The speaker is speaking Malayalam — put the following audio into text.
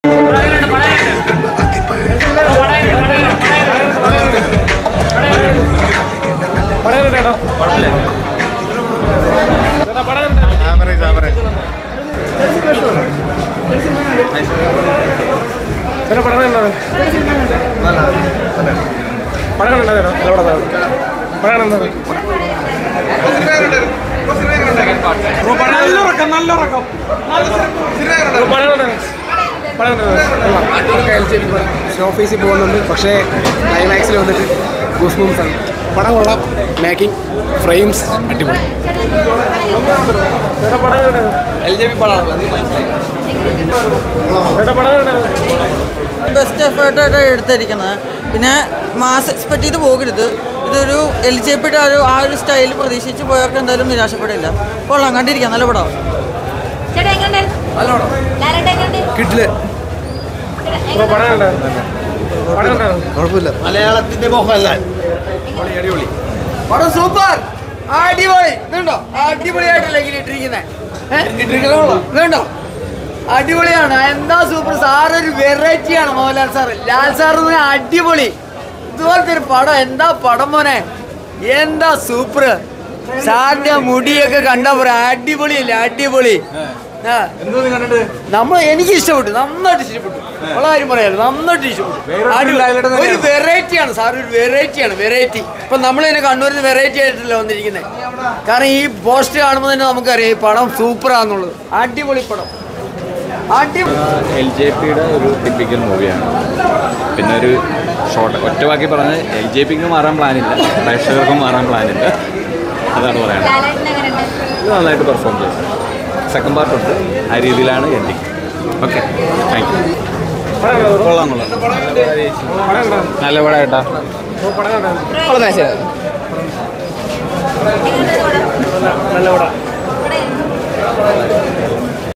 ഓഫീസിൽ പോകുന്നുണ്ട് പക്ഷേ ക്ലൈമാക്സിൽ വന്നിട്ട് ഗൂസ് ബൂംസ് ആണ് പടം കൊള്ളാം മേക്കിംഗ് ഫ്രെയിംസ് അടിപൊളി ബെസ്റ്റ് എഫേർട്ടായിട്ട് എടുത്തിരിക്കുന്നത് പിന്നെ മാസ് എക്സ്പെക്ട് ചെയ്ത് പോകരുത് ഇതൊരു എൽ ജെ പിയുടെ ഒരു ആ ഒരു സ്റ്റൈൽ പ്രതീക്ഷിച്ച് പോയവർക്ക് എന്തായാലും നിരാശപ്പെടില്ല കൊള്ളാം കണ്ടിരിക്കാം നല്ല പടം ചേട്ടാ എങ്ങനെയുണ്ടായിരുന്നു ലാലേട്ടാ എങ്ങനെയുണ്ട്? കിട്ടില് ചേട്ടാ, എങ്ങനെയുണ്ട്? കുഴപ്പമില്ല മലയാളത്തിന്റെ മോഹൻലാൽ പടം സൂപ്പർ അടിപൊളി ഇതുണ്ടോ അടിപൊളിയായിട്ടല്ലേ ഇങ്ങനെ ഇട്ടിരിക്കുന്നത് ഇതുണ്ടോ അടിപൊളിയാണ് എന്താ സൂപ്പർ സാർ ഒരു വെറൈറ്റി ആണ് മോഹൻലാൽ സാർ ലാൽ സാർ എന്ന് പറഞ്ഞാൽ അടിപൊളി ഇതുപോലത്തെ ഒരു പടം എന്താ പടം മോനെ എന്താ സൂപ്പർ സാറിന്റെ മുടിയൊക്കെ കണ്ടാ പറയാ അടിപൊളിയല്ലേ അടിപൊളി ആ. നമ്മൾ എനിക്ക് ഇഷ്ടപ്പെട്ടു നന്നായിട്ട് ഇഷ്ടപ്പെട്ടു ഉള്ള കാര്യം പറയാലോ നന്നായിട്ട് ഇഷ്ടപ്പെട്ടു അടിപൊളി. ഒരു വെറൈറ്റി ആണ് സാർ ഒരു വെറൈറ്റി ആണ് വെറൈറ്റി ഇപ്പൊ നമ്മൾ തന്നെ കണ്ണൂരിൽ വെറൈറ്റി ആയിട്ടല്ല വന്നിരിക്കുന്നത് കാരണം ഈ പോസ്റ്റ് കാണുമ്പോൾ തന്നെ നമുക്കറിയാം ഈ പടം സൂപ്പർ ആണെന്നുള്ളത് അടിപൊളി പടം അടിപൊളി എൽ ജെ പിയുടെ ഒരു ടിപ്പിക്കൽ മൂവിയാണ് പിന്നെ ഒരു ഷോർട്ട് ഒറ്റ വാക്കി പറഞ്ഞ് എൽ ജെ പിക്ക് മാറാൻ പ്ലാനില്ല പ്രേക്ഷകർക്കും മാറാൻ പ്ലാനില്ല അതാണ് പറയാനുള്ളത് ലാലേട്ടൻ എങ്ങനെയുണ്ട്? ഇത് നന്നായിട്ട് പെർഫോം ചെയ്തു സെക്കൻഡ് പാർട്ട് ഉണ്ട് ആ രീതിയിലാണ് എൻഡിങ് ഓക്കെ താങ്ക് യു കൊള്ളാം കൊള്ളാം നല്ല പടമായിട്ടാ എങ്ങനെയുണ്ട് പടം?